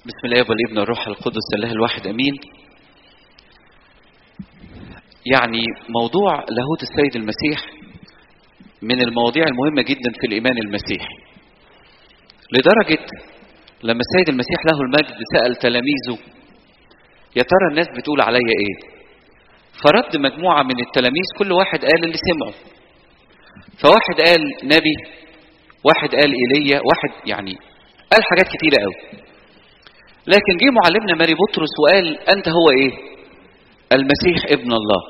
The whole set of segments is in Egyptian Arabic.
بسم الله والابن والروح القدس الله الواحد امين يعني موضوع لاهوت السيد المسيح من المواضيع المهمة جدا في الإيمان المسيحي لدرجة لما السيد المسيح له المجد سأل تلاميذه يا ترى الناس بتقول عليا ايه فرد مجموعة من التلاميذ كل واحد قال اللي سمعه فواحد قال نبي واحد قال ايليا واحد يعني قال حاجات كتيرة قوي لكن جه معلمنا ماري بطرس وقال انت هو ايه المسيح ابن الله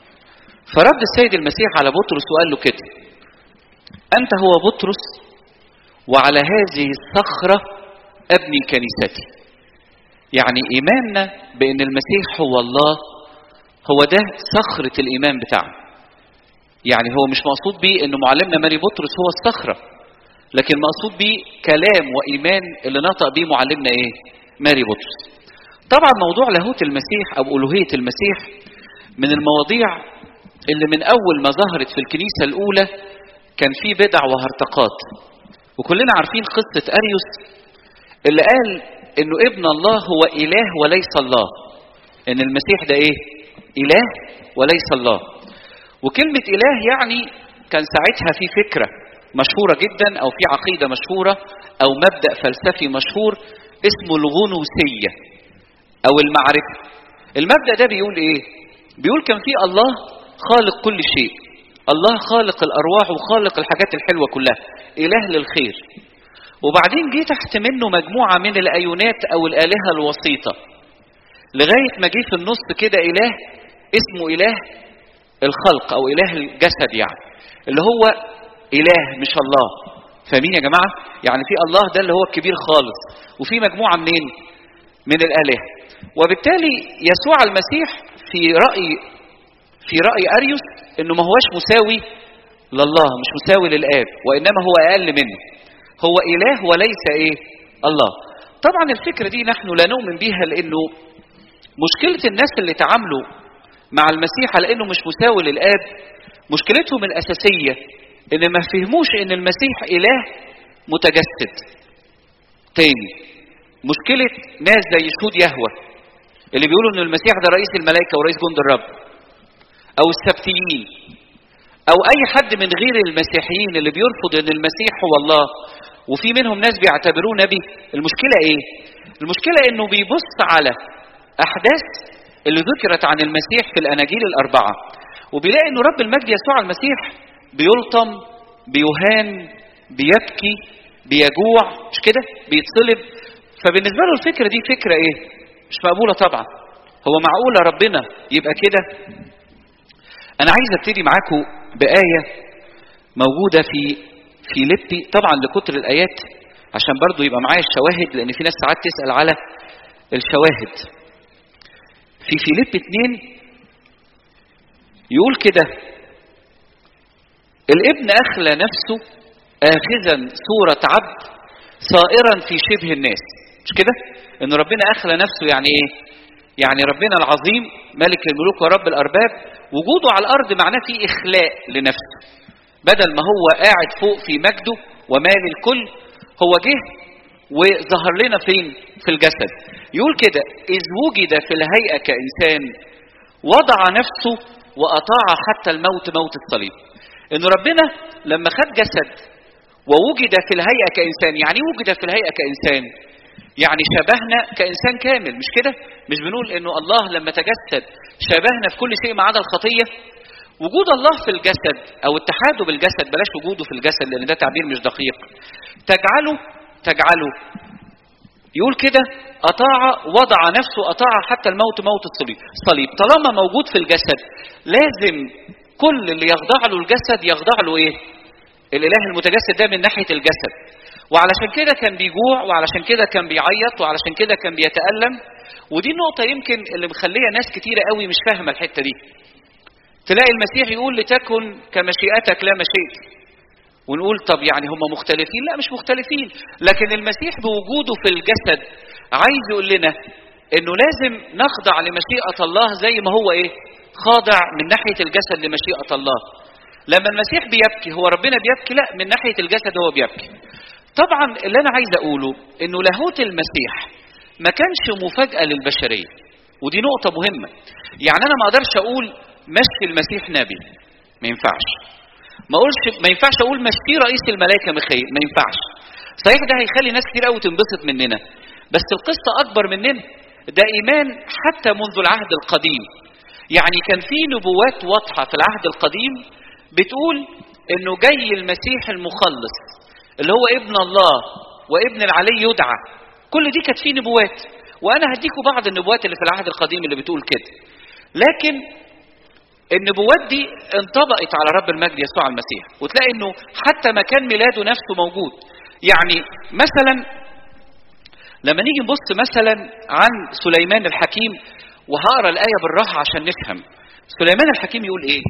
فرد السيد المسيح على بطرس وقال له كده انت هو بطرس وعلى هذه الصخرة ابني كنيستي يعني ايماننا بان المسيح هو الله هو ده صخرة الايمان بتاعنا يعني هو مش مقصود بيه ان معلمنا ماري بطرس هو الصخرة لكن مقصود بيه كلام وايمان اللي نطق بيه معلمنا ايه ماري بطرس طبعا موضوع لاهوت المسيح او الوهية المسيح من المواضيع اللي من اول ما ظهرت في الكنيسة الاولى كان في بدع وهرطقات وكلنا عارفين قصة اريوس اللي قال انه ابن الله هو اله وليس الله ان المسيح ده ايه اله وليس الله وكلمة اله يعني كان ساعتها في فكرة مشهورة جدا او في عقيدة مشهورة او مبدأ فلسفي مشهور اسمه الغنوسية او المعرفة المبدأ ده بيقول ايه بيقول كان في الله خالق كل شيء الله خالق الارواح وخالق الحاجات الحلوة كلها اله للخير وبعدين جه تحت منه مجموعة من الايونات او الالهة الوسيطة لغاية ما جه في النص كده اله اسمه اله الخلق او اله الجسد يعني اللي هو اله مش الله فاهمين يا جماعة يعني في الله ده اللي هو الكبير خالص وفي مجموعة منين من الالهة وبالتالي يسوع المسيح في رأي في رأي اريوس انه ما هوش مساوي لله مش مساوي للاب وانما هو اقل منه هو اله وليس ايه الله طبعا الفكرة دي نحن لا نؤمن بيها لانه مشكلة الناس اللي تعاملوا مع المسيح على انه مش مساوي للاب مشكلتهم الاساسية ان ما فهموش ان المسيح اله متجسد تاني مشكلة ناس زي شهود يهوه اللي بيقولوا ان المسيح ده رئيس الملائكة ورئيس جند الرب او السبتيين او اي حد من غير المسيحيين اللي بيرفض ان المسيح هو الله وفي منهم ناس بيعتبروه نبي المشكلة ايه المشكلة انه بيبص على احداث اللي ذكرت عن المسيح في الاناجيل الاربعة وبيلاقي انه رب المجد يسوع المسيح بيلطم بيهان بيبكي بيجوع مش كده بيتصلب فبالنسبة له الفكرة دي فكرة ايه مش مقبولة طبعا هو معقولة ربنا يبقى كده انا عايز ابتدي معاكم بآية موجودة في في لبي طبعا لكتر الايات عشان برضو يبقى معايا الشواهد لان في ناس ساعات تسأل على الشواهد في فيليب اتنين يقول كده الابن اخلى نفسه اخذا صورة عبد صائرا في شبه الناس مش كده ان ربنا اخلى نفسه يعني ايه يعني ربنا العظيم ملك الملوك ورب الارباب وجوده على الارض معناه فيه اخلاء لنفسه بدل ما هو قاعد فوق في مجده ومال الكل هو جه وظهر لنا فين في الجسد يقول كده اذ وجد في الهيئه كانسان وضع نفسه واطاع حتى الموت موت الصليب ان ربنا لما خد جسد ووجد في الهيئه كانسان يعني ايه وجد في الهيئه كانسان يعني شبهنا كانسان كامل مش كده مش بنقول انه الله لما تجسد شبهنا في كل شيء ما عدا الخطيه وجود الله في الجسد او اتحاده بالجسد بلاش وجوده في الجسد لان ده تعبير مش دقيق تجعله تجعله يقول كده أطاع وضع نفسه أطاع حتى الموت موت الصليب صليب طالما موجود في الجسد لازم كل اللي يخضع له الجسد يخضع له ايه الاله المتجسد ده من ناحية الجسد وعلشان كده كان بيجوع وعلشان كده كان بيعيط وعلشان كده كان بيتألم ودي النقطة يمكن اللي مخلية ناس كتيرة قوي مش فاهمة الحتة دي تلاقي المسيح يقول لتكن كمشيئتك لا مشيئتي ونقول طب يعني هم مختلفين لا مش مختلفين لكن المسيح بوجوده في الجسد عايز يقول لنا انه لازم نخضع لمشيئة الله زي ما هو ايه خاضع من ناحية الجسد لمشيئة الله لما المسيح بيبكي هو ربنا بيبكي لا من ناحية الجسد هو بيبكي طبعا اللي انا عايز اقوله انه لاهوت المسيح ما كانش مفاجاه للبشريه ودي نقطه مهمه يعني انا ما اقدرش اقول مشي المسيح نبي ما ينفعش ما اقولش ما ينفعش اقول مشي رئيس الملائكه ميخائيل ما ينفعش صحيح ده هيخلي ناس كتير قوي تنبسط مننا بس القصه اكبر مننا ده ايمان حتى منذ العهد القديم يعني كان في نبوات واضحه في العهد القديم بتقول انه جاي المسيح المخلص اللي هو ابن الله وابن العلي يدعى كل دي كانت فيه نبوات وانا هديكم بعض النبوات اللي في العهد القديم اللي بتقول كده لكن النبوات دي انطبقت على رب المجد يسوع المسيح وتلاقي انه حتى مكان ميلاده نفسه موجود يعني مثلا لما نيجي نبص مثلا عن سليمان الحكيم وهقرا الايه بالراحه عشان نفهم سليمان الحكيم يقول ايه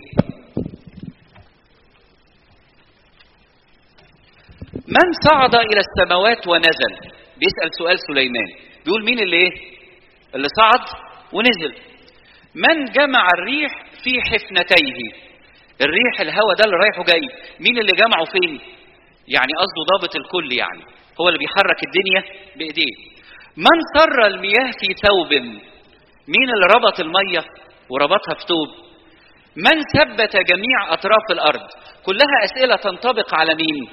من صعد الى السماوات ونزل بيسال سؤال سليمان بيقول مين اللي ايه اللي صعد ونزل من جمع الريح في حفنتيه الريح الهواء ده اللي رايح وجاي مين اللي جمعه فين يعني قصده ضابط الكل يعني هو اللي بيحرك الدنيا بايديه من سر المياه في ثوب مين اللي ربط الميه وربطها في ثوب من ثبت جميع اطراف الارض كلها اسئله تنطبق على مين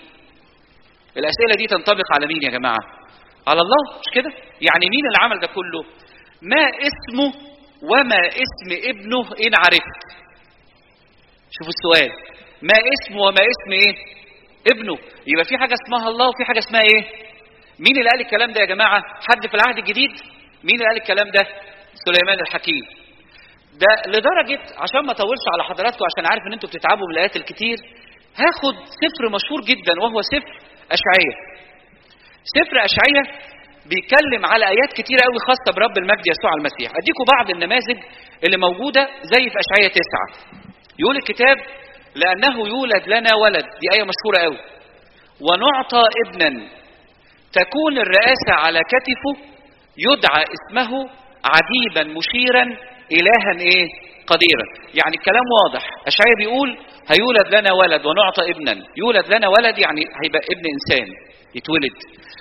الاسئله دي تنطبق على مين يا جماعه على الله مش كده يعني مين اللي عمل ده كله ما اسمه وما اسم ابنه ان عرفت شوفوا السؤال ما اسمه وما اسم ايه ابنه يبقى في حاجه اسمها الله وفي حاجه اسمها ايه مين اللي قال الكلام ده يا جماعه حد في العهد الجديد مين اللي قال الكلام ده سليمان الحكيم ده لدرجه عشان ما اطولش على حضراتكم عشان عارف ان انتوا بتتعبوا من الايات الكتير هاخد سفر مشهور جدا وهو سفر اشعياء سفر اشعياء بيتكلم على ايات كتيره قوي خاصه برب المجد يسوع المسيح اديكم بعض النماذج اللي موجوده زي في اشعياء تسعة يقول الكتاب لانه يولد لنا ولد دي ايه مشهوره قوي ونعطى ابنا تكون الرئاسه على كتفه يدعى اسمه عجيبا مشيرا الها ايه قديرا يعني الكلام واضح اشعياء بيقول هيولد لنا ولد ونعطى ابنا يولد لنا ولد يعني هيبقى ابن انسان يتولد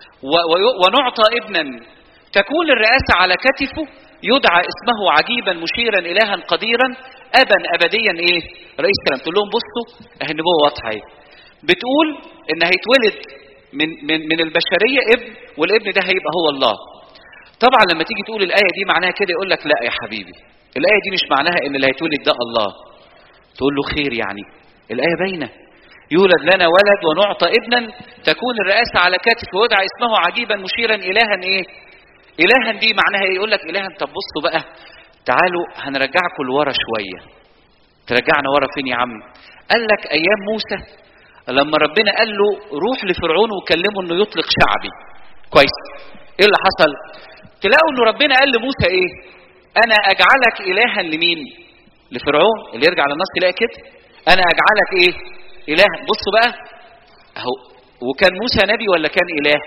ونعطى ابنا تكون الرئاسة على كتفه يدعى اسمه عجيبا مشيرا إلها قديرا أبا أبديا إيه رئيس كلام تقول لهم بصوا أهي النبوة واضحة إيه بتقول إن هيتولد من, من, من البشرية ابن والابن ده هيبقى هو الله طبعا لما تيجي تقول الآية دي معناها كده يقول لك لا يا حبيبي الآية دي مش معناها إن اللي هيتولد ده الله تقول له خير يعني الآية باينة يولد لنا ولد ونعطى ابنا تكون الرئاسة على كتف ويدعى اسمه عجيبا مشيرا إلها إيه؟ إلها دي معناها إيه؟ يقول لك إلها طب بصوا بقى تعالوا هنرجعكم لورا شوية ترجعنا ورا فين يا عم؟ قال لك أيام موسى لما ربنا قال له روح لفرعون وكلمه إنه يطلق شعبي كويس إيه اللي حصل؟ تلاقوا إنه ربنا قال لموسى إيه؟ أنا أجعلك إلها لمين؟ لفرعون اللي يرجع للنص يلاقي كده أنا أجعلك إيه؟ إله بصوا بقى أهو وكان موسى نبي ولا كان إله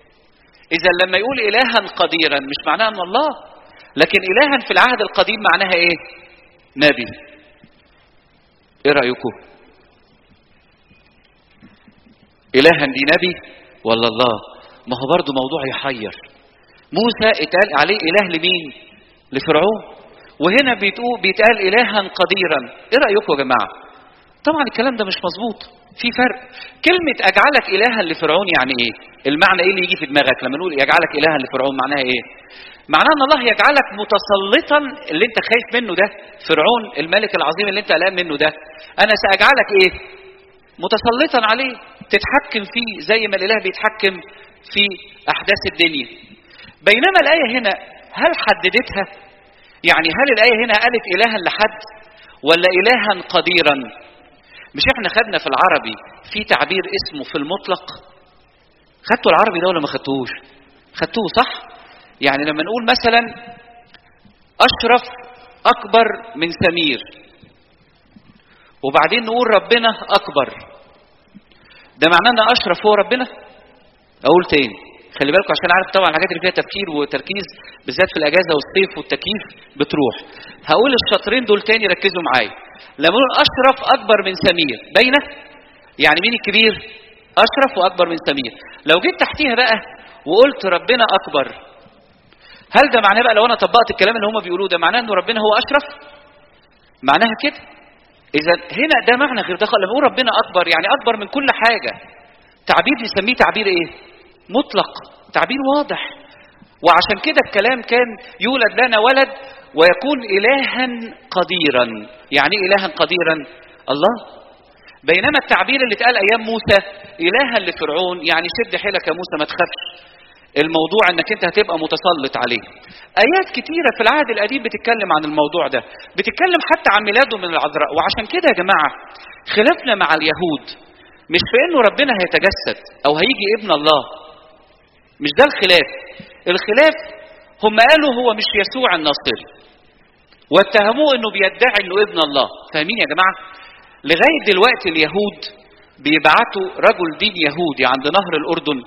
إذا لما يقول إلها قديرا مش معناها أن الله لكن إلها في العهد القديم معناها إيه نبي إيه رأيكم إلها دي نبي ولا الله ما هو برضه موضوع يحير موسى اتقال عليه إله لمين لفرعون وهنا بيتقول بيتقال إلها قديرا إيه رأيكم يا جماعة طبعا الكلام ده مش مظبوط في فرق كلمة أجعلك إلها لفرعون يعني إيه المعنى إيه اللي يجي في دماغك لما نقول يجعلك إلها لفرعون معناها إيه معناه أن الله يجعلك متسلطا اللي أنت خايف منه ده فرعون الملك العظيم اللي أنت قلقان منه ده أنا سأجعلك إيه متسلطا عليه تتحكم فيه زي ما الإله بيتحكم في أحداث الدنيا بينما الآية هنا هل حددتها يعني هل الآية هنا قالت إلها لحد ولا إلها قديرا مش احنا خدنا في العربي في تعبير اسمه في المطلق خدتوا العربي ده ولا ما خدتوهوش خدتوه صح يعني لما نقول مثلا اشرف اكبر من سمير وبعدين نقول ربنا اكبر ده معناه ان اشرف هو ربنا اقول تاني خلي بالكم عشان عارف طبعا الحاجات اللي فيها تفكير وتركيز بالذات في الاجازه والصيف والتكييف بتروح هقول الشطرين دول تاني ركزوا معايا لما نقول اشرف اكبر من سمير باينه يعني مين الكبير اشرف واكبر من سمير لو جيت تحتيها بقى وقلت ربنا اكبر هل ده معناه بقى لو انا طبقت الكلام اللي هم بيقولوه ده معناه انه ربنا هو اشرف معناها كده اذا هنا ده معنى غير دخل لما بقول ربنا اكبر يعني اكبر من كل حاجه تعبير نسميه تعبير ايه مطلق تعبير واضح وعشان كده الكلام كان يولد لنا ولد ويكون الها قديرا يعني ايه الها قديرا الله بينما التعبير اللي اتقال ايام موسى الها لفرعون يعني شد حيلك يا موسى ما تخافش الموضوع انك انت هتبقى متسلط عليه ايات كتيره في العهد القديم بتتكلم عن الموضوع ده بتتكلم حتى عن ميلاده من العذراء وعشان كده يا جماعه خلافنا مع اليهود مش في انه ربنا هيتجسد او هيجي ابن الله مش ده الخلاف الخلاف هم قالوا هو مش يسوع الناصري واتهموه انه بيدعي انه ابن الله فاهمين يا جماعه لغايه دلوقتي اليهود بيبعتوا رجل دين يهودي عند نهر الاردن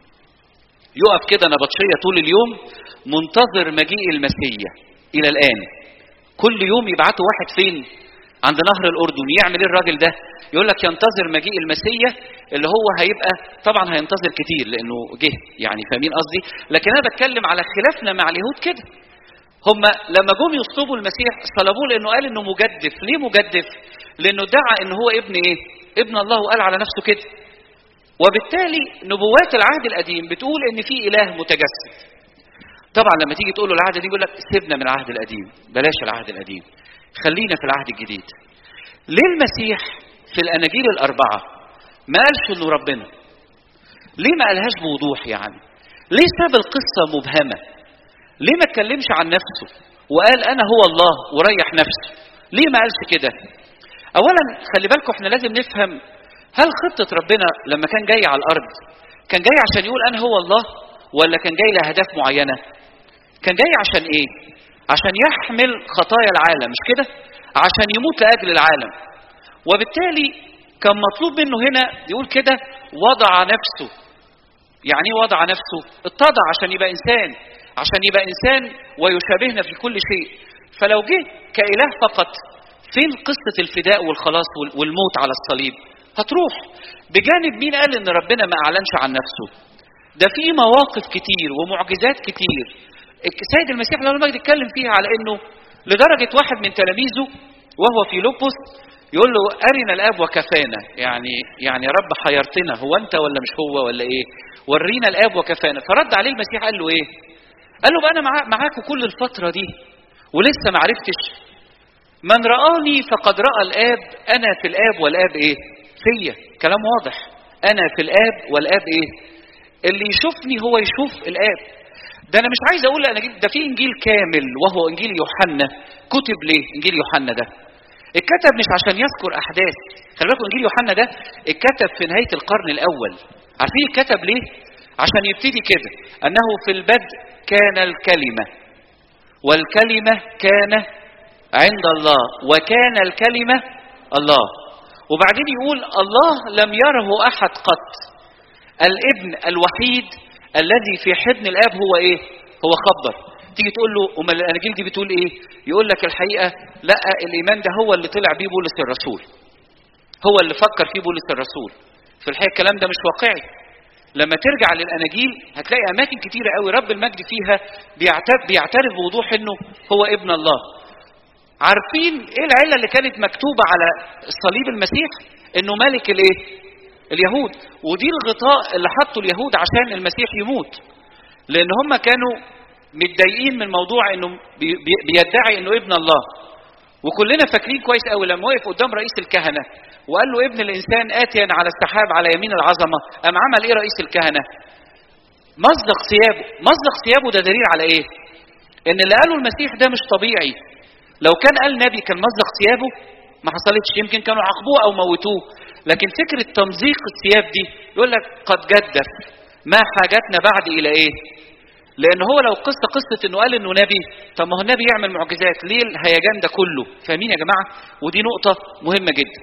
يقف كده نبطشيه طول اليوم منتظر مجيء المسيح الى الان كل يوم يبعتوا واحد فين عند نهر الاردن يعمل ايه الراجل ده يقول لك ينتظر مجيء المسيح اللي هو هيبقى طبعا هينتظر كتير لانه جه يعني فاهمين قصدي لكن انا بتكلم على خلافنا مع اليهود كده هم لما جم يصلبوا المسيح صلبوه لانه قال انه مجدف ليه مجدف لانه ادعى ان هو ابن ايه ابن الله وقال على نفسه كده وبالتالي نبوات العهد القديم بتقول ان في اله متجسد طبعا لما تيجي تقول له العهد القديم يقول لك سيبنا من العهد القديم بلاش العهد القديم خلينا في العهد الجديد ليه المسيح في الاناجيل الاربعه ما قالش انه ربنا ليه ما قالهاش بوضوح يعني ليه ساب القصه مبهمه ليه ما اتكلمش عن نفسه وقال انا هو الله وريح نفسه ليه ما قالش كده اولا خلي بالكم احنا لازم نفهم هل خطه ربنا لما كان جاي على الارض كان جاي عشان يقول انا هو الله ولا كان جاي لاهداف معينه كان جاي عشان ايه عشان يحمل خطايا العالم مش كده عشان يموت لاجل العالم وبالتالي كان مطلوب منه هنا يقول كده وضع نفسه يعني ايه وضع نفسه اتضع عشان يبقى انسان عشان يبقى انسان ويشابهنا في كل شيء فلو جه كاله فقط فين قصه الفداء والخلاص والموت على الصليب هتروح بجانب مين قال ان ربنا ما اعلنش عن نفسه ده في مواقف كتير ومعجزات كتير السيد المسيح له المجد اتكلم فيها على انه لدرجه واحد من تلاميذه وهو في لوبوس يقول له ارنا الاب وكفانا يعني يعني يا رب حيرتنا هو انت ولا مش هو ولا ايه ورينا الاب وكفانا فرد عليه المسيح قال له ايه قال له بقى انا معا معاكم كل الفتره دي ولسه ما عرفتش من رآني فقد رأى الآب أنا في الآب والآب إيه؟ فيا كلام واضح أنا في الآب والآب إيه؟ اللي يشوفني هو يشوف الآب ده أنا مش عايز أقول أنا ده في إنجيل كامل وهو إنجيل يوحنا كتب ليه إنجيل يوحنا ده؟ اتكتب مش عشان يذكر أحداث خلي بالكم إنجيل يوحنا ده اتكتب في نهاية القرن الأول عارفين اتكتب ليه؟ عشان يبتدي كده أنه في البدء كان الكلمة والكلمة كان عند الله وكان الكلمة الله وبعدين يقول الله لم يره أحد قط الابن الوحيد الذي في حضن الآب هو إيه هو خبر تيجي تقول له أمال الأناجيل دي بتقول إيه يقول لك الحقيقة لا الإيمان ده هو اللي طلع بيه بولس الرسول هو اللي فكر فيه بولس الرسول في الحقيقة الكلام ده مش واقعي لما ترجع للأناجيل هتلاقي أماكن كتيرة قوي رب المجد فيها بيعترف, بيعترف بوضوح إنه هو ابن الله عارفين ايه العله اللي كانت مكتوبه على صليب المسيح انه ملك الايه اليهود ودي الغطاء اللي حطه اليهود عشان المسيح يموت لان هم كانوا متضايقين من موضوع انه بيدعي انه ابن الله وكلنا فاكرين كويس قوي لما وقف قدام رئيس الكهنه وقال له ابن الانسان اتيا على السحاب على يمين العظمه قام عمل ايه رئيس الكهنه مصدق ثيابه مصدق ثيابه ده دليل على ايه ان اللي قاله المسيح ده مش طبيعي لو كان قال نبي كان مزق ثيابه ما حصلتش يمكن كانوا عاقبوه او موتوه لكن فكره تمزيق الثياب دي يقول لك قد جدف ما حاجتنا بعد الى ايه لان هو لو قصه قصه انه قال انه نبي طب ما هو النبي يعمل معجزات ليه الهيجان ده كله فاهمين يا جماعه ودي نقطه مهمه جدا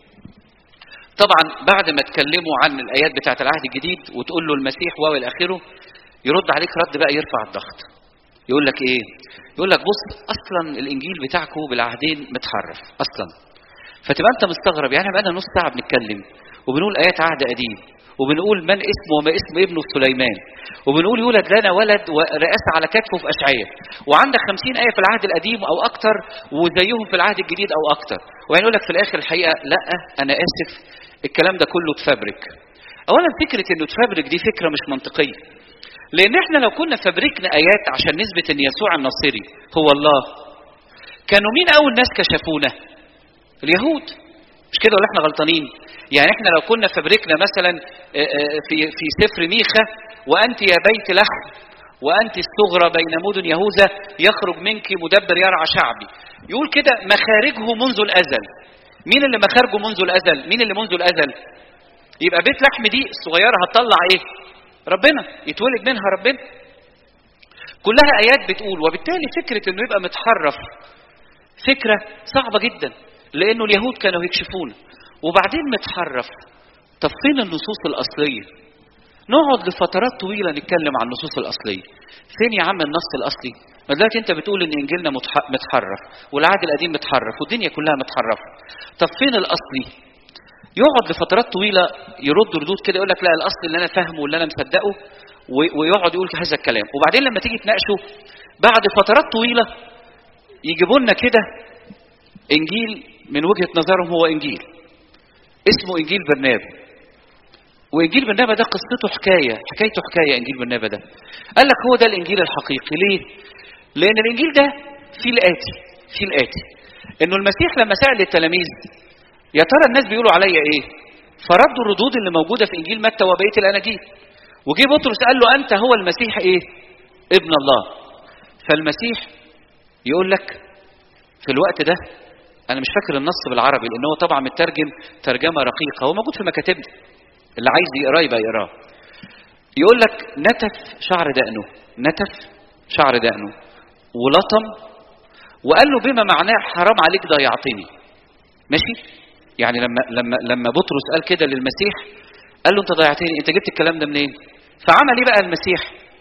طبعا بعد ما تكلموا عن الايات بتاعه العهد الجديد وتقول له المسيح واو الى اخره يرد عليك رد بقى يرفع الضغط يقول لك ايه يقول لك بص اصلا الانجيل بتاعكم بالعهدين متحرف اصلا فتبقى انت مستغرب يعني بقى نص ساعه بنتكلم وبنقول ايات عهد قديم وبنقول من اسمه وما اسم ابنه سليمان وبنقول يولد لنا ولد ورئاسة على كتفه في أشعية وعندك خمسين آية في العهد القديم أو أكتر وزيهم في العهد الجديد أو أكتر وبعدين يقول لك في الآخر الحقيقة لا أنا آسف الكلام ده كله تفبرك أولا فكرة إنه تفبرك دي فكرة مش منطقية لأن إحنا لو كنا فبركنا آيات عشان نثبت إن يسوع الناصري هو الله كانوا مين أول ناس كشفونا؟ اليهود مش كده ولا احنا غلطانين يعني احنا لو كنا فبركنا مثلا في في سفر ميخا وانت يا بيت لحم وانت الصغرى بين مدن يهوذا يخرج منك مدبر يرعى شعبي يقول كده مخارجه منذ الازل مين اللي مخارجه منذ الازل مين اللي منذ الازل يبقى بيت لحم دي الصغيره هتطلع ايه ربنا يتولد منها ربنا كلها ايات بتقول وبالتالي فكره انه يبقى متحرف فكره صعبه جدا لانه اليهود كانوا يكشفون وبعدين متحرف طب فين النصوص الاصليه نقعد لفترات طويله نتكلم عن النصوص الاصليه فين يا عم النص الاصلي ما دلوقتي انت بتقول ان انجيلنا متحرف والعهد القديم متحرف والدنيا كلها متحرفه طب فين الاصلي يقعد لفترات طويله يرد ردود كده يقول لك لا الاصل اللي انا فاهمه واللي انا مصدقه ويقعد يقول هذا الكلام وبعدين لما تيجي تناقشه بعد فترات طويله يجيبوا لنا كده انجيل من وجهه نظرهم هو انجيل اسمه انجيل برنابا وانجيل برنابا ده قصته حكايه حكايته حكايه انجيل برنابا ده قال لك هو ده الانجيل الحقيقي ليه لان الانجيل ده فيه الاتي فيه الاتي انه المسيح لما سال التلاميذ يا ترى الناس بيقولوا عليا ايه فردوا الردود اللي موجوده في انجيل متى وبقيه الاناجيل وجه بطرس قال له انت هو المسيح ايه ابن الله فالمسيح يقول لك في الوقت ده انا مش فاكر النص بالعربي لان هو طبعا مترجم ترجمه رقيقه هو موجود في مكاتبنا اللي عايز يقراه يبقى يقراه يقول لك نتف شعر دقنه نتف شعر دقنه ولطم وقال له بما معناه حرام عليك ضيعتني ماشي يعني لما لما لما بطرس قال كده للمسيح قال له انت ضيعتني انت جبت الكلام ده منين فعمل ايه بقى المسيح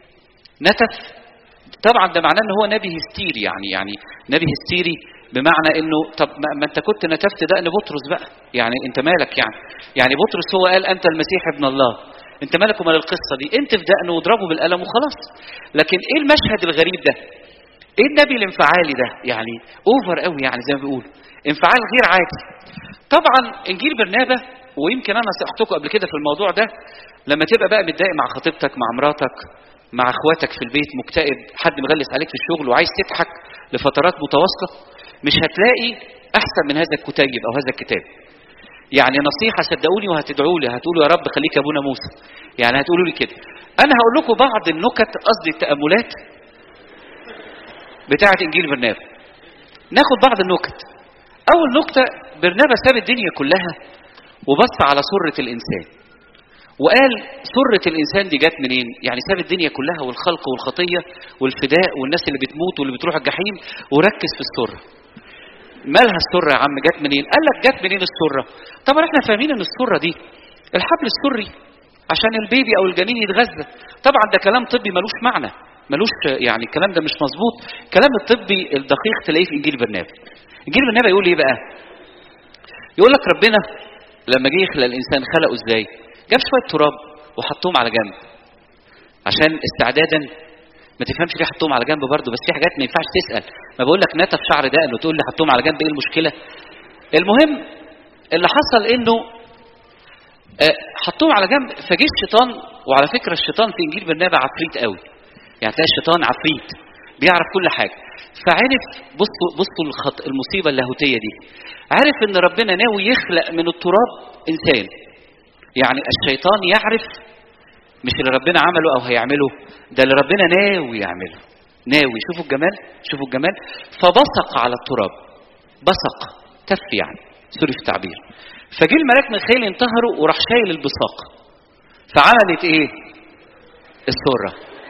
نتف طبعا ده معناه ان هو نبي هستيري يعني يعني نبي هستيري بمعنى انه طب ما انت كنت نتفت دقن بطرس بقى يعني انت مالك يعني يعني بطرس هو قال انت المسيح ابن الله انت مالك ومال القصه دي انت في دقنه واضربه بالقلم وخلاص لكن ايه المشهد الغريب ده ايه النبي الانفعالي ده يعني اوفر قوي يعني زي ما بيقولوا انفعال غير عادي طبعا انجيل برنابا ويمكن انا نصحتكم قبل كده في الموضوع ده لما تبقى بقى متضايق مع خطيبتك مع مراتك مع اخواتك في البيت مكتئب حد مغلس عليك في الشغل وعايز تضحك لفترات متواصله مش هتلاقي احسن من هذا الكتيب او هذا الكتاب يعني نصيحه صدقوني وهتدعوا لي هتقولوا يا رب خليك ابونا موسى يعني هتقولوا لي كده انا هقول لكم بعض النكت قصدي التاملات بتاعه انجيل برنابا ناخد بعض النكت اول نكته برنابا ساب الدنيا كلها وبص على سره الانسان وقال سرة الإنسان دي جت منين؟ يعني ساب الدنيا كلها والخلق والخطية والفداء والناس اللي بتموت واللي بتروح الجحيم وركز في السرة. مالها السرة يا عم جت منين؟ قال لك جت منين السرة؟ طبعا احنا فاهمين ان السرة دي الحبل السري عشان البيبي او الجنين يتغذى. طبعا ده كلام طبي ملوش معنى. ملوش يعني الكلام ده مش مظبوط. الكلام الطبي الدقيق تلاقيه في انجيل برنابا. انجيل برنابا يقول ايه بقى؟ يقول لك ربنا لما جه يخلق الانسان خلقه ازاي؟ جاب شويه تراب وحطهم على جنب عشان استعدادا ما تفهمش ليه حطهم على جنب برضه بس في حاجات ما ينفعش تسال ما بقول لك نتف شعر دقن وتقول لي حطهم على جنب ايه المشكله المهم اللي حصل انه حطوهم على جنب فجه الشيطان وعلى فكره الشيطان في انجيل برنابا عفريت قوي يعني تلاقي الشيطان عفريت بيعرف كل حاجه فعرف بصوا بصوا الخط المصيبه اللاهوتيه دي عرف ان ربنا ناوي يخلق من التراب انسان يعني الشيطان يعرف مش اللي ربنا عمله او هيعمله ده اللي ربنا ناوي يعمله ناوي شوفوا الجمال شوفوا الجمال فبصق على التراب بصق تف يعني سوري في التعبير فجه الملاك من الخيل انتهروا وراح شايل البصاق فعملت ايه السره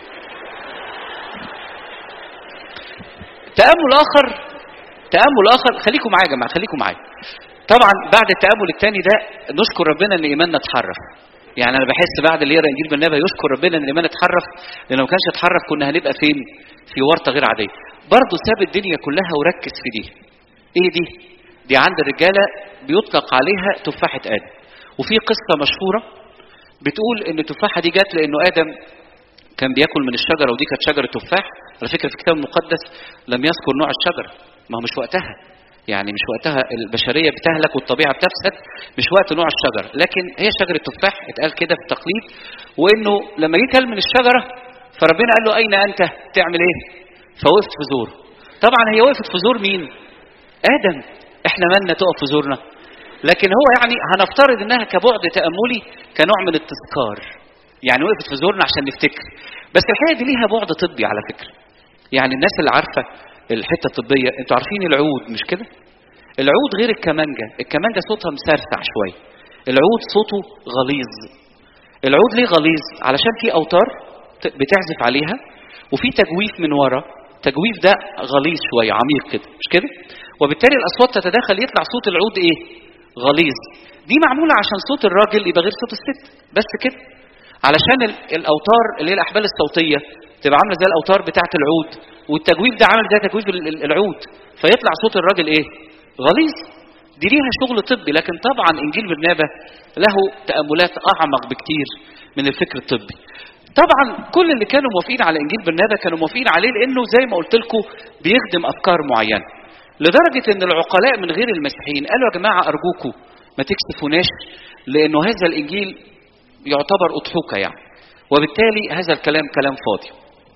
تامل اخر تامل اخر خليكم معايا يا جماعه خليكم معايا طبعا بعد التامل الثاني ده نشكر ربنا ان ايماننا اتحرف يعني انا بحس بعد اللي يقرا انجيل بالنبي يشكر ربنا ان الايمان اتحرف لان لو ما كانش اتحرف كنا هنبقى فين في ورطه غير عاديه برضه ساب الدنيا كلها وركز في دي ايه دي دي عند الرجاله بيطلق عليها تفاحه ادم وفي قصة مشهورة بتقول ان التفاحة دي جت لانه ادم كان بياكل من الشجرة ودي كانت شجرة تفاح على فكرة في الكتاب المقدس لم يذكر نوع الشجرة ما هو مش وقتها يعني مش وقتها البشرية بتهلك والطبيعة بتفسد مش وقت نوع الشجرة لكن هي شجرة تفاح اتقال كده في التقليد وانه لما جه كل من الشجرة فربنا قال له اين انت تعمل ايه فوقفت في زور طبعا هي وقفت في زور مين ادم احنا مالنا تقف في زورنا لكن هو يعني هنفترض انها كبعد تاملي كنوع من التذكار يعني وقفت في زورنا عشان نفتكر بس الحقيقه دي ليها بعد طبي على فكره يعني الناس اللي عارفه الحته الطبيه انتوا عارفين العود مش كده العود غير الكمانجه الكمانجه صوتها مسرسع شويه العود صوته غليظ العود ليه غليظ علشان في اوتار بتعزف عليها وفي تجويف من ورا التجويف ده غليظ شويه عميق كده مش كده وبالتالي الاصوات تتداخل يطلع صوت العود ايه غليظ دي معموله عشان صوت الراجل يبقى غير صوت الست بس كده علشان الاوتار اللي هي الاحبال الصوتيه تبقى عامله زي الاوتار بتاعه العود والتجويف ده عامل زي تجويف العود فيطلع صوت الراجل ايه غليظ دي ليها شغل طبي لكن طبعا انجيل برنابه له تاملات اعمق بكتير من الفكر الطبي طبعا كل اللي كانوا موافقين على انجيل برنابه كانوا موافقين عليه لانه زي ما قلت لكم بيخدم افكار معينه لدرجه ان العقلاء من غير المسيحيين قالوا يا جماعه ارجوكم ما تكسفوناش لانه هذا الانجيل يعتبر اضحوكه يعني وبالتالي هذا الكلام كلام فاضي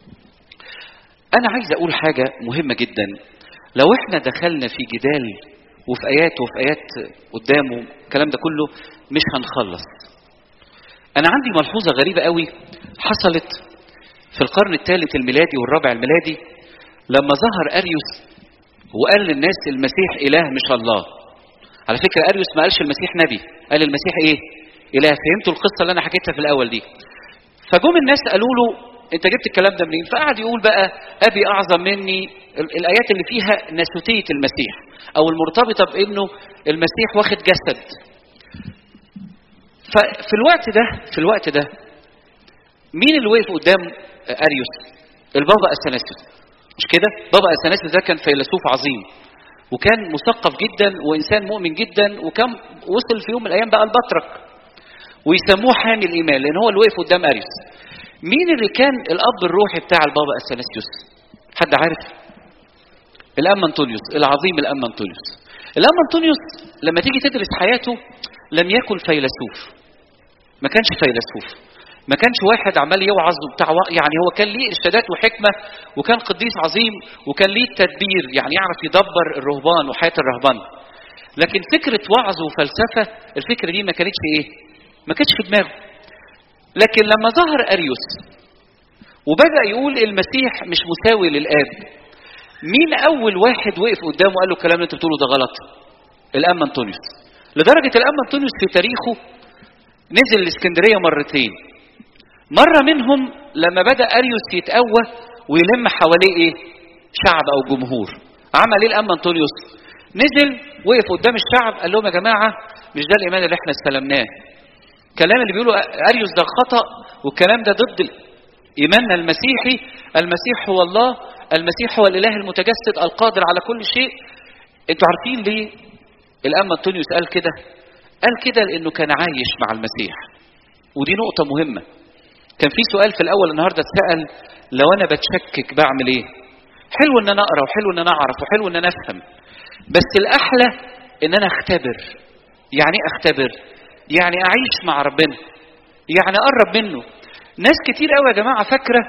انا عايز اقول حاجه مهمه جدا لو احنا دخلنا في جدال وفي ايات وفي ايات قدامه الكلام ده كله مش هنخلص انا عندي ملحوظه غريبه قوي حصلت في القرن الثالث الميلادي والرابع الميلادي لما ظهر اريوس وقال للناس المسيح اله مش الله على فكره اريوس ما قالش المسيح نبي قال المسيح ايه اله فهمتوا القصه اللي انا حكيتها في الاول دي فجم الناس قالوا له انت جبت الكلام ده منين فقعد يقول بقى ابي اعظم مني الايات اللي فيها ناسوتيه المسيح او المرتبطه بانه المسيح واخد جسد ففي الوقت ده في الوقت ده مين اللي وقف قدام اريوس البابا اثناسيوس مش كده بابا اثناسيوس ده كان فيلسوف عظيم وكان مثقف جدا وانسان مؤمن جدا وكان وصل في يوم من الايام بقى البطرك ويسموه حامي الايمان لان هو اللي وقف قدام اريوس مين اللي كان الاب الروحي بتاع البابا اثناسيوس حد عارف الام انطونيوس العظيم الام انطونيوس الام انطونيوس لما تيجي تدرس حياته لم يكن فيلسوف ما كانش فيلسوف ما كانش واحد عمال يوعظ وبتاع يعني هو كان ليه ارشادات وحكمه وكان قديس عظيم وكان ليه تدبير يعني يعرف يدبر الرهبان وحياه الرهبان لكن فكره وعظ وفلسفه الفكره دي ما كانتش ايه ما كانتش في دماغه لكن لما ظهر اريوس وبدا يقول المسيح مش مساوي للاب مين اول واحد وقف قدامه وقال له الكلام اللي انت بتقوله ده غلط الام انطونيوس لدرجه الام انطونيوس في تاريخه نزل الاسكندريه مرتين مره منهم لما بدا اريوس يتقوى ويلم حواليه ايه شعب او جمهور عمل ايه الام انطونيوس نزل وقف قدام الشعب قال لهم يا جماعه مش ده الايمان اللي احنا استلمناه الكلام اللي بيقوله اريوس ده خطا والكلام ده ضد ايماننا المسيحي المسيح هو الله المسيح هو الاله المتجسد القادر على كل شيء انتوا عارفين ليه الام انطونيوس قال كده قال كده لانه كان عايش مع المسيح ودي نقطه مهمه كان في سؤال في الاول النهارده اتسال لو انا بتشكك بعمل ايه حلو ان انا اقرا وحلو ان انا اعرف وحلو ان انا افهم بس الاحلى ان انا اختبر يعني ايه اختبر يعني اعيش مع ربنا يعني اقرب منه ناس كتير قوي يا جماعه فاكره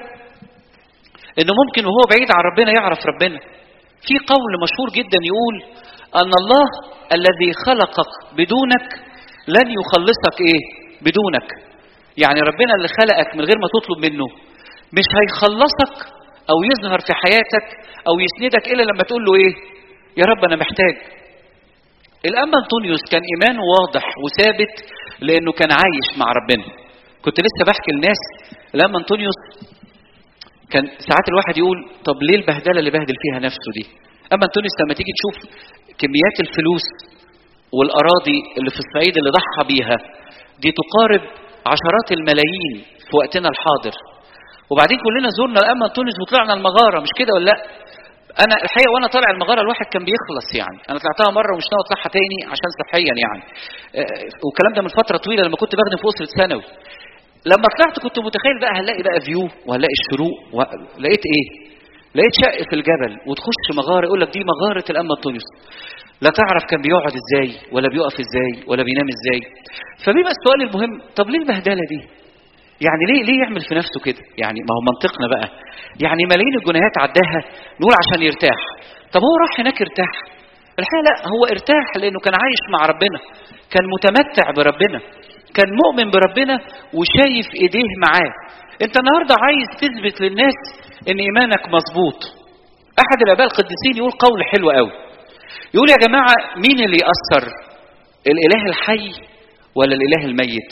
انه ممكن وهو بعيد عن ربنا يعرف ربنا في قول مشهور جدا يقول ان الله الذي خلقك بدونك لن يخلصك ايه بدونك يعني ربنا اللي خلقك من غير ما تطلب منه مش هيخلصك او يظهر في حياتك او يسندك الا لما تقول له ايه يا رب انا محتاج الأنبا أنطونيوس كان إيمانه واضح وثابت لأنه كان عايش مع ربنا كنت لسه بحكي للناس الأنبا أنطونيوس كان ساعات الواحد يقول طب ليه البهدلة اللي بهدل فيها نفسه دي أما أنطونيوس لما تيجي تشوف كميات الفلوس والأراضي اللي في الصعيد اللي ضحى بيها دي تقارب عشرات الملايين في وقتنا الحاضر وبعدين كلنا زرنا الأما أنطونيوس وطلعنا المغارة مش كده ولا لا انا الحقيقه وانا طالع المغاره الواحد كان بيخلص يعني انا طلعتها مره ومش ناوي اطلعها تاني عشان صحيا يعني آه، والكلام ده من فتره طويله لما كنت بخدم في اسره ثانوي لما طلعت كنت متخيل بقى هنلاقي بقى فيو وهنلاقي الشروق لقيت ايه لقيت شق في الجبل وتخش مغاره يقول لك دي مغاره الأمة التونس لا تعرف كان بيقعد ازاي ولا بيقف ازاي ولا بينام ازاي فبيبقى السؤال المهم طب ليه البهدله دي يعني ليه ليه يعمل في نفسه كده يعني ما هو منطقنا بقى يعني ملايين الجنيهات عداها نقول عشان يرتاح طب هو راح هناك ارتاح الحقيقه لا هو ارتاح لانه كان عايش مع ربنا كان متمتع بربنا كان مؤمن بربنا وشايف ايديه معاه انت النهارده عايز تثبت للناس ان ايمانك مظبوط احد الاباء القديسين يقول قول حلو قوي يقول يا جماعه مين اللي ياثر الاله الحي ولا الاله الميت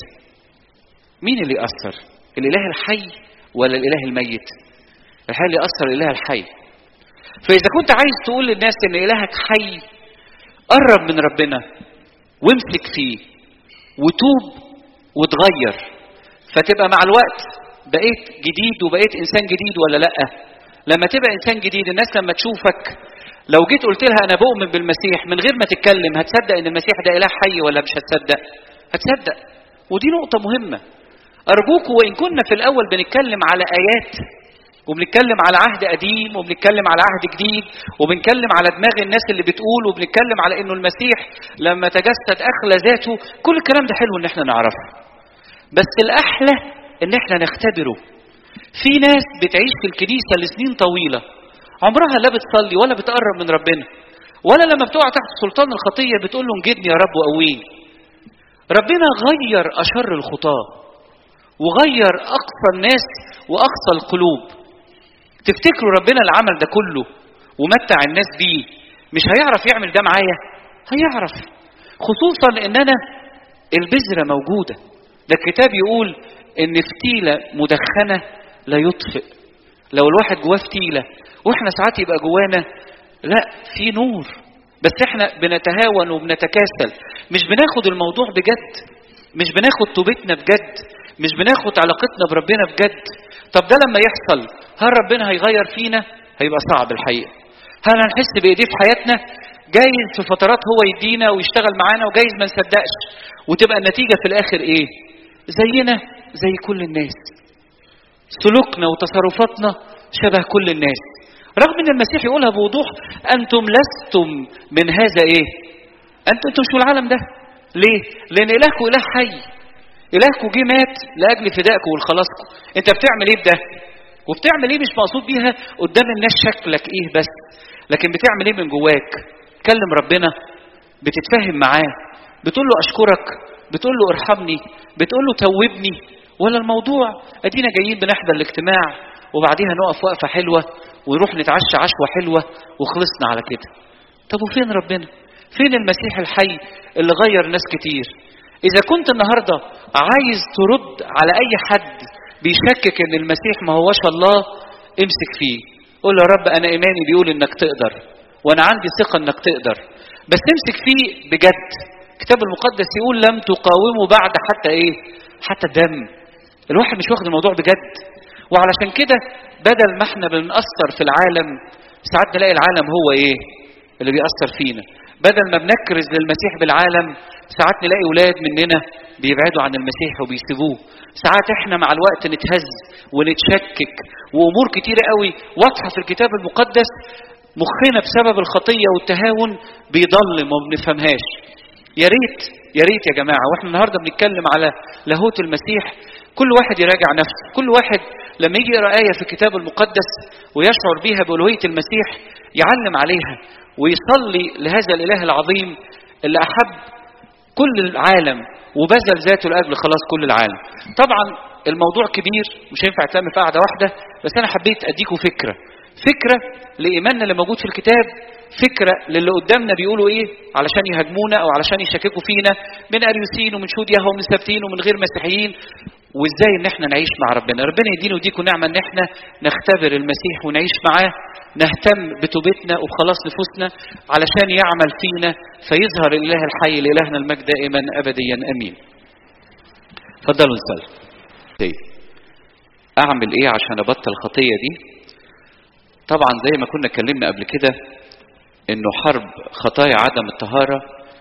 مين اللي ياثر الاله الحي ولا الاله الميت الحي اللي ياثر الاله الحي فاذا كنت عايز تقول للناس ان الهك حي قرب من ربنا وامسك فيه وتوب وتغير فتبقى مع الوقت بقيت جديد وبقيت انسان جديد ولا لا لما تبقى انسان جديد الناس لما تشوفك لو جيت قلت لها انا بؤمن بالمسيح من غير ما تتكلم هتصدق ان المسيح ده اله حي ولا مش هتصدق هتصدق ودي نقطة مهمة أرجوكوا وإن كنا في الأول بنتكلم على آيات وبنتكلم على عهد قديم وبنتكلم على عهد جديد وبنتكلم على دماغ الناس اللي بتقول وبنتكلم على انه المسيح لما تجسد اخلى ذاته كل الكلام ده حلو ان احنا نعرفه بس الاحلى ان احنا نختبره في ناس بتعيش في الكنيسه لسنين طويله عمرها لا بتصلي ولا بتقرب من ربنا ولا لما بتقع تحت سلطان الخطيه بتقول له انجدني يا رب وقويني ربنا غير اشر الخطاه وغير اقصى الناس واقصى القلوب تفتكروا ربنا اللي عمل ده كله ومتع الناس بيه مش هيعرف يعمل ده معايا هيعرف خصوصا ان انا البذره موجوده ده الكتاب يقول ان فتيله مدخنه لا يطفئ لو الواحد جواه فتيله واحنا ساعات يبقى جوانا لا في نور بس احنا بنتهاون وبنتكاسل مش بناخد الموضوع بجد مش بناخد توبتنا بجد مش بناخد علاقتنا بربنا بجد طب ده لما يحصل هل ربنا هيغير فينا هيبقى صعب الحقيقه هل هنحس بايديه في حياتنا جايز في فترات هو يدينا ويشتغل معانا وجايز ما نصدقش وتبقى النتيجه في الاخر ايه زينا زي كل الناس سلوكنا وتصرفاتنا شبه كل الناس رغم ان المسيح يقولها بوضوح انتم لستم من هذا ايه انتم انتم مش من العالم ده ليه لان الهكم اله حي الهكم جه مات لاجل فدائكم والخلاصكم انت بتعمل ايه بده وبتعمل ايه مش مقصود بيها قدام الناس شكلك ايه بس لكن بتعمل ايه من جواك تكلم ربنا بتتفاهم معاه بتقول له اشكرك بتقول له ارحمني بتقول له توبني ولا الموضوع ادينا جايين بنحضر الاجتماع وبعديها نقف وقفه حلوه ونروح نتعشى عشوه حلوه وخلصنا على كده طب وفين ربنا فين المسيح الحي اللي غير ناس كتير اذا كنت النهارده عايز ترد على اي حد بيشكك ان المسيح ما هوش الله امسك فيه قول له يا رب انا ايماني بيقول انك تقدر وانا عندي ثقه انك تقدر بس امسك فيه بجد الكتاب المقدس يقول لم تقاوموا بعد حتى ايه حتى الدم الواحد مش واخد الموضوع بجد وعلشان كده بدل ما احنا بنأثر في العالم ساعات نلاقي العالم هو ايه اللي بيأثر فينا بدل ما بنكرز للمسيح بالعالم ساعات نلاقي ولاد مننا بيبعدوا عن المسيح وبيسيبوه ساعات احنا مع الوقت نتهز ونتشكك وامور كتيره قوي واضحه في الكتاب المقدس مخنا بسبب الخطيه والتهاون بيضلم وما بنفهمهاش يا ريت يا ريت يا جماعه واحنا النهارده بنتكلم على لاهوت المسيح كل واحد يراجع نفسه كل واحد لما يجي يقرا ايه في الكتاب المقدس ويشعر بيها بالوهيه المسيح يعلم عليها ويصلي لهذا الاله العظيم اللي احب كل العالم وبذل ذاته لاجل خلاص كل العالم طبعا الموضوع كبير مش هينفع يتلم في قعده واحده بس انا حبيت اديكم فكره فكره لايماننا اللي موجود في الكتاب فكره للي قدامنا بيقولوا ايه علشان يهاجمونا او علشان يشككوا فينا من اريوسين ومن شهود يهوه ومن سبتين ومن غير مسيحيين وازاي ان احنا نعيش مع ربنا ربنا يدينا ويديكم نعمه ان احنا نختبر المسيح ونعيش معاه نهتم بتوبتنا وبخلاص نفوسنا علشان يعمل فينا فيظهر الاله الحي لالهنا المجد دائما ابديا امين اتفضلوا نصلي اعمل ايه عشان ابطل الخطيه دي طبعا زي ما كنا اتكلمنا قبل كده انه حرب خطايا عدم الطهارة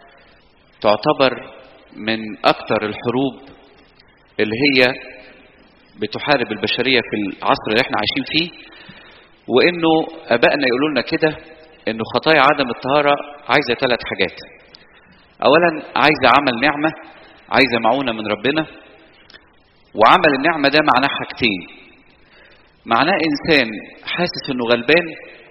تعتبر من اكتر الحروب اللي هي بتحارب البشرية في العصر اللي احنا عايشين فيه وانه ابائنا يقولوا لنا كده انه خطايا عدم الطهارة عايزة ثلاث حاجات اولا عايزة عمل نعمة عايزة معونة من ربنا وعمل النعمة ده معناه حاجتين معناه انسان حاسس انه غلبان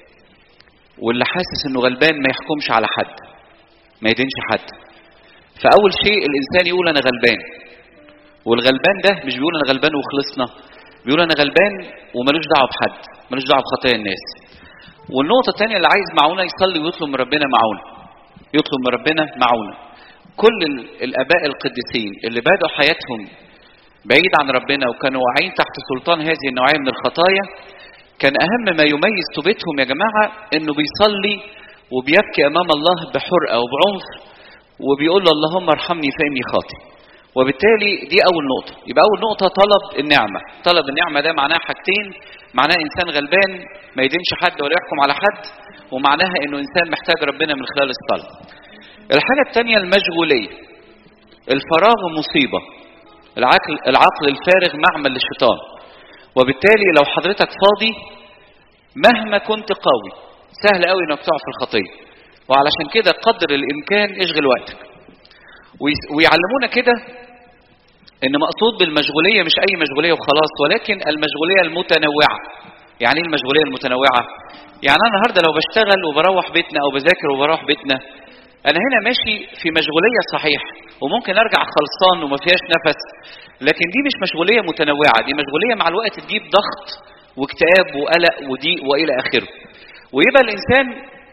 واللي حاسس انه غلبان ما يحكمش على حد ما يدينش حد فاول شيء الانسان يقول انا غلبان والغلبان ده مش بيقول انا غلبان وخلصنا بيقول انا غلبان وملوش دعوه بحد ملوش دعوه بخطايا الناس والنقطه الثانيه اللي عايز معونه يصلي ويطلب من ربنا معونه يطلب من ربنا معونه كل الاباء القديسين اللي بدأوا حياتهم بعيد عن ربنا وكانوا واعيين تحت سلطان هذه النوعيه من الخطايا كان اهم ما يميز توبتهم يا جماعه انه بيصلي وبيبكي امام الله بحرقه وبعنف وبيقول له اللهم ارحمني فاني خاطئ وبالتالي دي اول نقطه يبقى اول نقطه طلب النعمه طلب النعمه ده معناها حاجتين معناها انسان غلبان ما يدينش حد ولا يحكم على حد ومعناها انه انسان محتاج ربنا من خلال الصلاه الحاجه الثانيه المشغوليه الفراغ مصيبه العقل العقل الفارغ معمل للشيطان وبالتالي لو حضرتك فاضي مهما كنت قوي سهل قوي انك تقع في الخطيه وعلشان كده قدر الامكان اشغل وقتك ويعلمونا كده ان مقصود بالمشغوليه مش اي مشغوليه وخلاص ولكن المشغوليه المتنوعه يعني ايه المشغوليه المتنوعه يعني انا النهارده لو بشتغل وبروح بيتنا او بذاكر وبروح بيتنا انا هنا ماشي في مشغوليه صحيح وممكن ارجع خلصان وما فيهاش نفس لكن دي مش مشغوليه متنوعه دي مشغوليه مع الوقت تجيب ضغط واكتئاب وقلق وضيق والى اخره ويبقى الانسان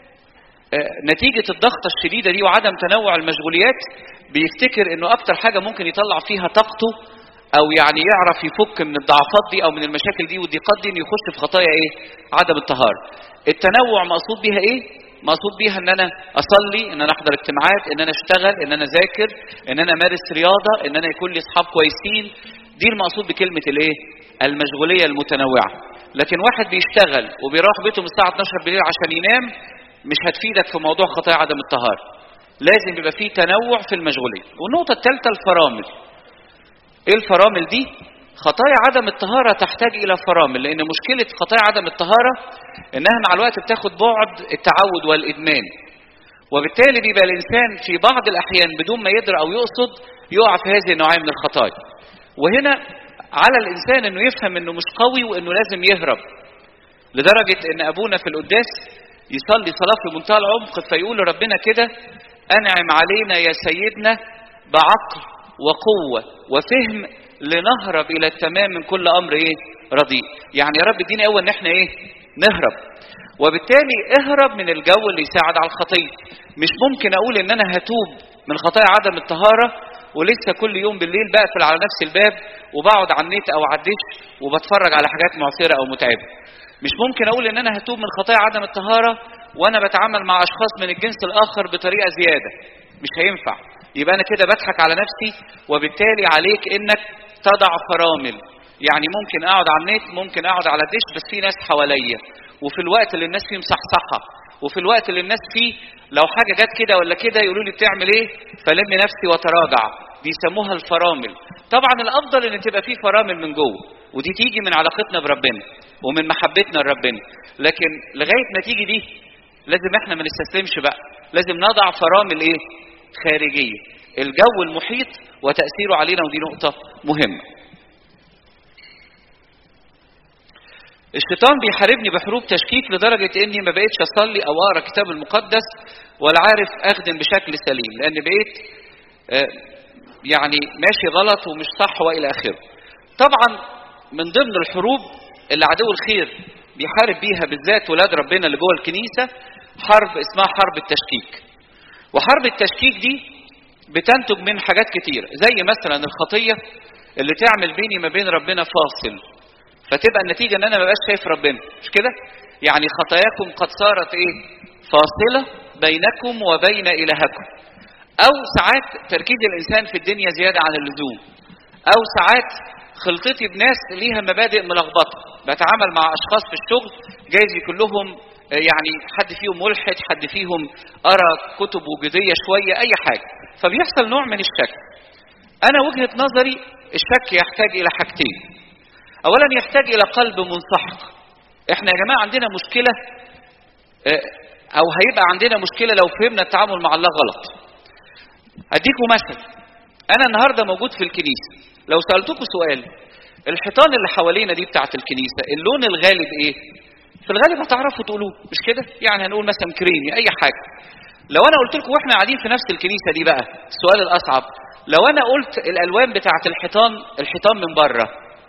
نتيجة الضغطة الشديدة دي وعدم تنوع المشغوليات بيفتكر انه اكتر حاجة ممكن يطلع فيها طاقته او يعني يعرف يفك من الضعفات دي او من المشاكل دي والضيقات دي انه يخش في خطايا ايه عدم الطهارة التنوع مقصود بيها ايه مقصود بيها ان انا اصلي ان انا احضر اجتماعات ان انا اشتغل ان انا اذاكر ان انا امارس رياضة ان انا يكون لي اصحاب كويسين دي المقصود بكلمة الايه المشغولية المتنوعة لكن واحد بيشتغل وبيروح بيته من الساعة 12 بالليل عشان ينام مش هتفيدك في موضوع خطايا عدم الطهارة لازم يبقى فيه تنوع في المشغولية والنقطة الثالثة الفرامل ايه الفرامل دي خطايا عدم الطهارة تحتاج إلى فرامل لأن مشكلة خطايا عدم الطهارة إنها مع الوقت بتاخد بعد التعود والإدمان وبالتالي بيبقى الإنسان في بعض الأحيان بدون ما يدري أو يقصد يقع في هذه النوعية من الخطايا وهنا على الإنسان إنه يفهم إنه مش قوي وإنه لازم يهرب لدرجة إن أبونا في القداس يصلي صلاة في منتهى العمق فيقول لربنا كده أنعم علينا يا سيدنا بعقل وقوة وفهم لنهرب إلى التمام من كل أمر إيه رديء يعني يا رب ادينا قوة إن إحنا إيه نهرب وبالتالي اهرب من الجو اللي يساعد على الخطية مش ممكن أقول إن أنا هتوب من خطايا عدم الطهارة ولسه كل يوم بالليل بقفل على نفس الباب وبقعد على النت أو على الدش وبتفرج على حاجات معصرة أو متعبة مش ممكن اقول ان انا هتوب من خطايا عدم الطهاره وانا بتعامل مع اشخاص من الجنس الاخر بطريقه زياده مش هينفع يبقى انا كده بضحك على نفسي وبالتالي عليك انك تضع فرامل يعني ممكن اقعد على النت ممكن اقعد على الدش بس في ناس حواليا وفي الوقت اللي الناس فيه مصحصحه وفي الوقت اللي الناس فيه لو حاجه جت كده ولا كده يقولوا لي بتعمل ايه فلم نفسي وتراجع بيسموها الفرامل طبعا الافضل ان تبقى في فرامل من جوه ودي تيجي من علاقتنا بربنا ومن محبتنا لربنا لكن لغايه ما تيجي دي لازم احنا ما نستسلمش بقى لازم نضع فرامل ايه خارجيه الجو المحيط وتاثيره علينا ودي نقطه مهمه الشيطان بيحاربني بحروب تشكيك لدرجة إني ما بقيتش أصلي أو أقرأ الكتاب المقدس ولا عارف أخدم بشكل سليم لأن بقيت يعني ماشي غلط ومش صح وإلى آخره. طبعا من ضمن الحروب اللي عدو الخير بيحارب بيها بالذات ولاد ربنا اللي جوه الكنيسة حرب اسمها حرب التشكيك. وحرب التشكيك دي بتنتج من حاجات كتير زي مثلا الخطية اللي تعمل بيني ما بين ربنا فاصل فتبقى النتيجه ان انا ما بقاش شايف ربنا مش كده يعني خطاياكم قد صارت ايه فاصله بينكم وبين الهكم او ساعات تركيز الانسان في الدنيا زياده عن اللزوم او ساعات خلطتي بناس ليها مبادئ ملخبطه بتعامل مع اشخاص في الشغل جايز يكون لهم يعني حد فيهم ملحد حد فيهم قرا كتب وجوديه شويه اي حاجه فبيحصل نوع من الشك انا وجهه نظري الشك يحتاج الى حاجتين اولا يحتاج الى قلب منسحق احنا يا جماعه عندنا مشكله او هيبقى عندنا مشكله لو فهمنا التعامل مع الله غلط اديكم مثل انا النهارده موجود في الكنيسه لو سالتكم سؤال الحيطان اللي حوالينا دي بتاعه الكنيسه اللون الغالب ايه في الغالب هتعرفوا تقولوه مش كده يعني هنقول مثلا كريمي اي حاجه لو انا قلت لكم واحنا قاعدين في نفس الكنيسه دي بقى السؤال الاصعب لو انا قلت الالوان بتاعه الحيطان الحيطان من بره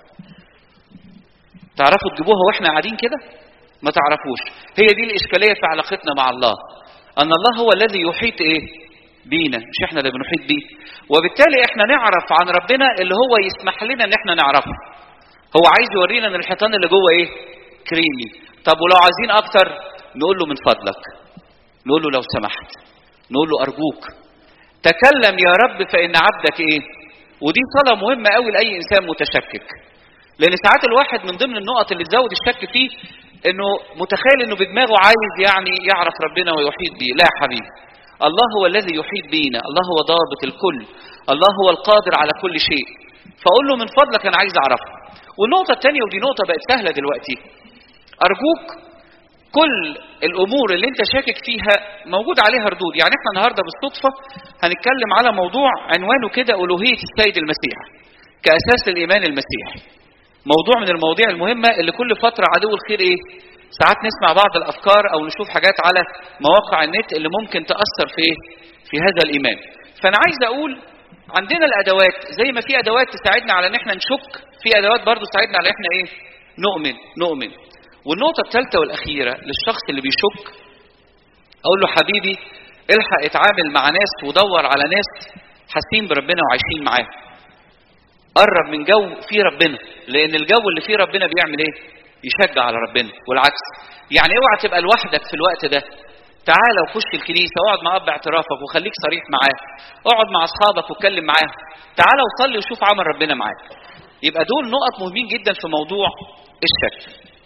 تعرفوا تجيبوها واحنا قاعدين كده ما تعرفوش هي دي الاشكاليه في علاقتنا مع الله ان الله هو الذي يحيط ايه بينا مش احنا اللي بنحيط بيه وبالتالي احنا نعرف عن ربنا اللي هو يسمح لنا ان احنا نعرفه هو عايز يورينا ان الحيطان اللي جوه ايه كريمي طب ولو عايزين اكتر نقول له من فضلك نقول له لو سمحت نقول له ارجوك تكلم يا رب فان عبدك ايه ودي صلاه مهمه قوي لاي انسان متشكك لان ساعات الواحد من ضمن النقط اللي تزود الشك فيه انه متخيل انه بدماغه عايز يعني يعرف ربنا ويحيط بيه لا يا حبيبي الله هو الذي يحيط بينا الله هو ضابط الكل الله هو القادر على كل شيء فاقول له من فضلك انا عايز اعرفه والنقطه الثانيه ودي نقطه بقت سهله دلوقتي ارجوك كل الامور اللي انت شاكك فيها موجود عليها ردود يعني احنا النهارده بالصدفه هنتكلم على موضوع عنوانه كده الوهيه السيد المسيح كاساس الايمان المسيحي موضوع من المواضيع المهمه اللي كل فتره عدو الخير ايه ساعات نسمع بعض الافكار او نشوف حاجات على مواقع النت اللي ممكن تاثر في في هذا الايمان فانا عايز اقول عندنا الادوات زي ما في ادوات تساعدنا على ان احنا نشك في ادوات برضو تساعدنا على ان احنا ايه نؤمن نؤمن والنقطة الثالثة والأخيرة للشخص اللي بيشك أقول له حبيبي الحق اتعامل مع ناس ودور على ناس حاسين بربنا وعايشين معاه. قرب من جو فيه ربنا لأن الجو اللي فيه ربنا بيعمل إيه؟ يشجع على ربنا والعكس. يعني اوعى تبقى لوحدك في الوقت ده. تعالى وخش الكنيسة واقعد مع أب اعترافك وخليك صريح معاه. اقعد مع أصحابك واتكلم معاهم. تعالى وصلي وشوف عمل ربنا معاك. يبقى دول نقط مهمين جدا في موضوع الشك.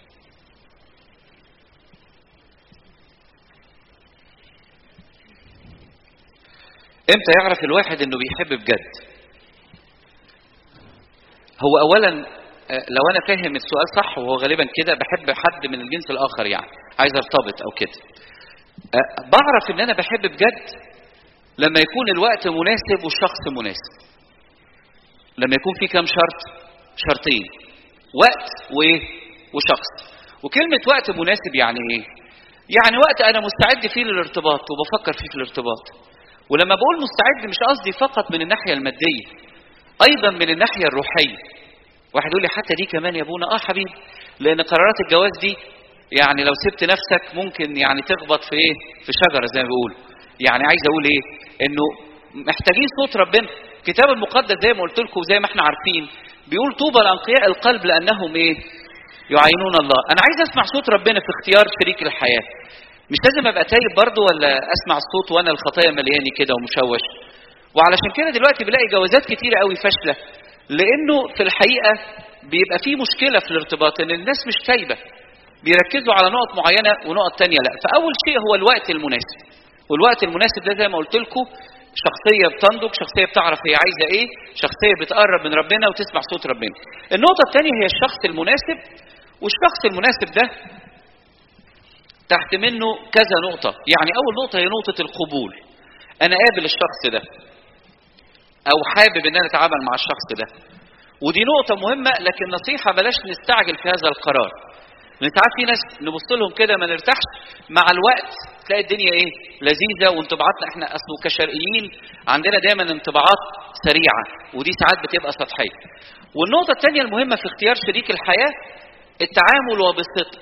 امتى يعرف الواحد انه بيحب بجد هو اولا لو انا فاهم السؤال صح وهو غالبا كده بحب حد من الجنس الاخر يعني عايز ارتبط او كده بعرف ان انا بحب بجد لما يكون الوقت مناسب والشخص مناسب لما يكون في كام شرط شرطين وقت وايه وشخص وكلمه وقت مناسب يعني ايه يعني وقت انا مستعد فيه للارتباط وبفكر فيه في الارتباط ولما بقول مستعد مش قصدي فقط من الناحيه الماديه ايضا من الناحيه الروحيه واحد يقول لي حتى دي كمان يا ابونا اه حبيبي لان قرارات الجواز دي يعني لو سبت نفسك ممكن يعني تخبط في ايه في شجره زي ما بيقولوا يعني عايز اقول ايه انه محتاجين صوت ربنا الكتاب المقدس زي ما قلت لكم زي ما احنا عارفين بيقول طوبى لانقياء القلب لانهم ايه يعينون الله انا عايز اسمع صوت ربنا في اختيار شريك الحياه مش لازم ابقى تايب برضه ولا اسمع الصوت وانا الخطايا ملياني كده ومشوش وعلشان كده دلوقتي بلاقي جوازات كتيره قوي فاشله لانه في الحقيقه بيبقى في مشكله في الارتباط ان الناس مش تايبه بيركزوا على نقط معينه ونقط تانية لا فاول شيء هو الوقت المناسب والوقت المناسب ده زي ما قلت لكم شخصيه بتنضج شخصيه بتعرف هي عايزه ايه شخصيه بتقرب من ربنا وتسمع صوت ربنا النقطه الثانيه هي الشخص المناسب والشخص المناسب ده تحت منه كذا نقطة يعني أول نقطة هي نقطة القبول أنا قابل الشخص ده أو حابب إن أنا أتعامل مع الشخص ده ودي نقطة مهمة لكن نصيحة بلاش نستعجل في هذا القرار لأن ساعات في ناس نبص لهم كده ما نرتاحش مع الوقت تلاقي الدنيا إيه لذيذة وانطباعاتنا إحنا أصله كشرقيين عندنا دايما انطباعات سريعة ودي ساعات بتبقى سطحية والنقطة الثانية المهمة في اختيار شريك الحياة التعامل وبالصدق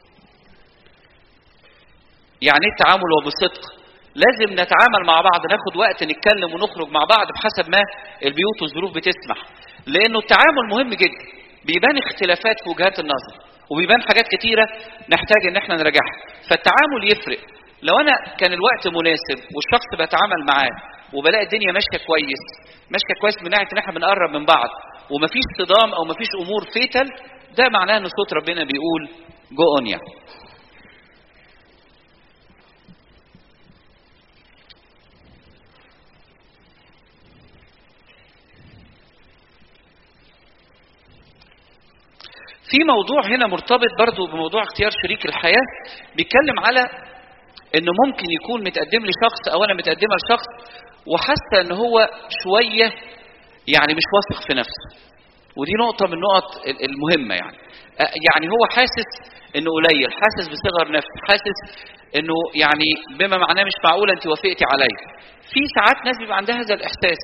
يعني ايه التعامل وبالصدق لازم نتعامل مع بعض ناخد وقت نتكلم ونخرج مع بعض بحسب ما البيوت والظروف بتسمح لانه التعامل مهم جدا بيبان اختلافات في وجهات النظر وبيبان حاجات كتيره نحتاج ان احنا نراجعها فالتعامل يفرق لو انا كان الوقت مناسب والشخص بتعامل معاه وبلاقي الدنيا ماشيه كويس ماشيه كويس من ناحيه ان احنا بنقرب من بعض ومفيش صدام او مفيش امور فيتل ده معناه ان صوت ربنا بيقول جو اون يعني في موضوع هنا مرتبط برضو بموضوع اختيار شريك الحياة بيتكلم على انه ممكن يكون متقدم لي شخص او انا متقدمة لشخص وحاسة ان هو شوية يعني مش واثق في نفسه ودي نقطة من النقط المهمة يعني يعني هو حاسس انه قليل حاسس بصغر نفس حاسس انه يعني بما معناه مش معقولة انت وافقتي عليا في ساعات ناس بيبقى عندها هذا الاحساس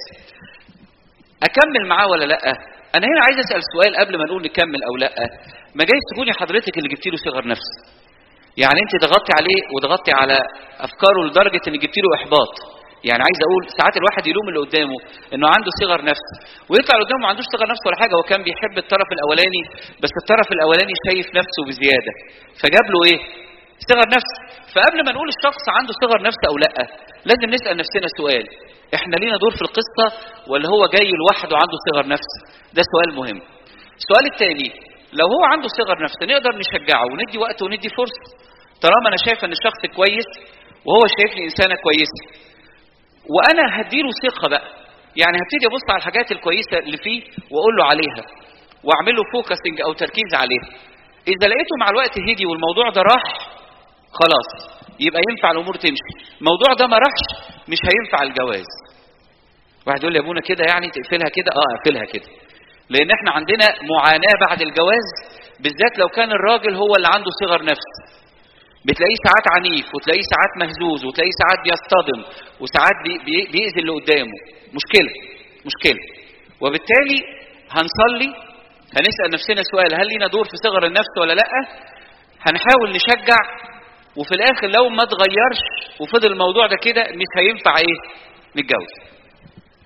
اكمل معاه ولا لا انا هنا عايز اسال سؤال قبل ما نقول نكمل او لا ما جايز تكوني حضرتك اللي جبتي له صغر نفس يعني انت ضغطتي عليه وضغطتي على افكاره لدرجه ان جبتي له احباط يعني عايز اقول ساعات الواحد يلوم اللي قدامه انه عنده صغر نفس ويطلع اللي قدامه ما عندوش صغر نفس ولا حاجه هو كان بيحب الطرف الاولاني بس الطرف الاولاني شايف نفسه بزياده فجاب له ايه صغر نفس فقبل ما نقول الشخص عنده صغر نفس او لا لازم نسال نفسنا سؤال احنا لينا دور في القصه ولا هو جاي لوحده عنده صغر نفس ده سؤال مهم السؤال الثاني لو هو عنده صغر نفس نقدر نشجعه وندي وقت وندي فرصه طالما انا شايف ان الشخص كويس وهو شايفني انسانه كويسه وانا هديله ثقه بقى يعني هبتدي ابص على الحاجات الكويسه اللي فيه واقول له عليها واعمل له فوكسنج او تركيز عليها اذا لقيته مع الوقت هدي والموضوع ده راح خلاص يبقى ينفع الامور تمشي الموضوع ده ما راحش مش هينفع الجواز واحد يقول لي يا ابونا كده يعني تقفلها كده اه اقفلها كده لان احنا عندنا معاناه بعد الجواز بالذات لو كان الراجل هو اللي عنده صغر نفس بتلاقيه ساعات عنيف وتلاقيه ساعات مهزوز وتلاقيه ساعات بيصطدم وساعات بي بي بيأذي اللي قدامه مشكلة مشكلة وبالتالي هنصلي هنسأل نفسنا سؤال هل لينا دور في صغر النفس ولا لأ هنحاول نشجع وفي الآخر لو ما اتغيرش وفضل الموضوع ده كده مش هينفع ايه نتجوز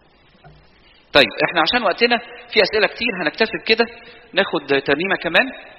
طيب احنا عشان وقتنا في أسئلة كتير هنكتفي بكده ناخد ترنيمة كمان